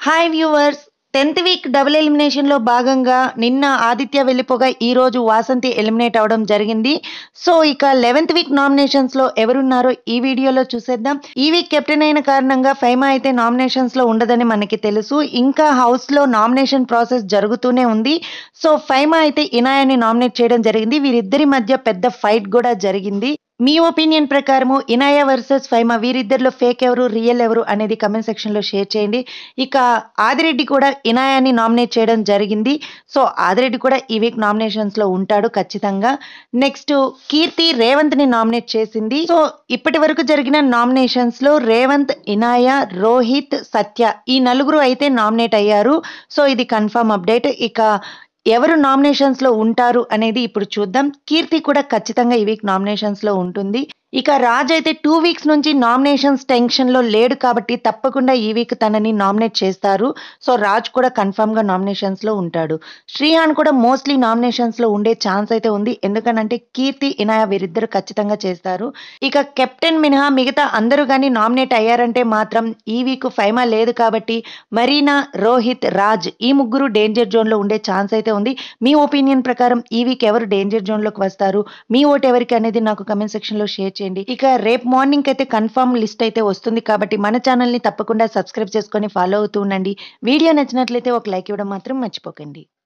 hi viewers tenth week double ఎలిమినేషన్లో భాగంగా నిన్న ఆదిత్య వెళ్ళిపోగా ఈ రోజు వాసంతి ఎలిమినేట్ అవడం జరిగింది సో ఇక లెవెన్త్ వీక్ నామినేషన్స్లో ఎవరున్నారో ఈ వీడియోలో చూసేద్దాం ఈ వీక్ కెప్టెన్ అయిన కారణంగా ఫైమా అయితే నామినేషన్స్లో ఉండదని మనకి తెలుసు ఇంకా హౌస్లో నామినేషన్ ప్రాసెస్ జరుగుతూనే ఉంది సో ఫైమా అయితే ఇనాయాని నామినేట్ చేయడం జరిగింది వీరిద్దరి మధ్య పెద్ద ఫైట్ కూడా జరిగింది మీ ఒపీనియన్ ప్రకారము ఇనాయా వర్సెస్ ఫైమా వీరిద్దరిలో ఫేక్ ఎవరు రియల్ ఎవరు అనేది కమెంట్ సెక్షన్లో షేర్ చేయండి ఇక ఆదిరెడ్డి కూడా ఇనాయాని నామినేట్ చేయడం జరిగింది సో ఆదిరెడ్డి కూడా ఈ వీక్ నామినేషన్స్లో ఉంటాడు ఖచ్చితంగా నెక్స్ట్ కీర్తి రేవంత్ని నామినేట్ చేసింది సో ఇప్పటి వరకు జరిగిన నామినేషన్స్లో రేవంత్ ఇనాయా రోహిత్ సత్య ఈ నలుగురు అయితే నామినేట్ అయ్యారు సో ఇది కన్ఫర్మ్ అప్డేట్ ఇక ఎవరు నామినేషన్స్ లో ఉంటారు అనేది ఇప్పుడు చూద్దాం కీర్తి కూడా ఖచ్చితంగా ఈ వీక్ నామినేషన్స్ లో ఉంటుంది ఇక రాజ్ అయితే టూ వీక్స్ నుంచి నామినేషన్స్ టెన్షన్ లో లేడు కాబట్టి తప్పకుండా ఈ వీక్ తనని నామినేట్ చేస్తారు సో రాజ్ కూడా కన్ఫర్మ్ గా నామినేషన్స్ లో ఉంటాడు శ్రీహాన్ కూడా మోస్ట్లీ నామినేషన్స్ లో ఉండే ఛాన్స్ అయితే ఉంది ఎందుకనంటే కీర్తి ఇనాయ వీరిద్దరు ఖచ్చితంగా చేస్తారు ఇక కెప్టెన్ మినహా మిగతా అందరూ కానీ నామినేట్ అయ్యారంటే మాత్రం ఈ వీక్ ఫైమా లేదు కాబట్టి మరీనా రోహిత్ రాజ్ ఈ ముగ్గురు డేంజర్ జోన్ లో ఉండే ఛాన్స్ అయితే ఉంది మీ ఒపీనియన్ ప్రకారం ఈ వీక్ ఎవరు డేంజర్ జోన్ లోకి వస్తారు మీ ఓట్ ఎవరికి అనేది నాకు కమెంట్ సెక్షన్ లో షేర్ చేయండి ఇక రేపు మార్నింగ్ అయితే కన్ఫర్మ్ లిస్ట్ అయితే వస్తుంది కాబట్టి మన ఛానల్ ని తప్పకుండా సబ్స్క్రైబ్ చేసుకొని ఫాలో అవుతూ ఉండండి వీడియో నచ్చినట్లయితే ఒక లైక్ ఇవ్వడం మాత్రం మర్చిపోకండి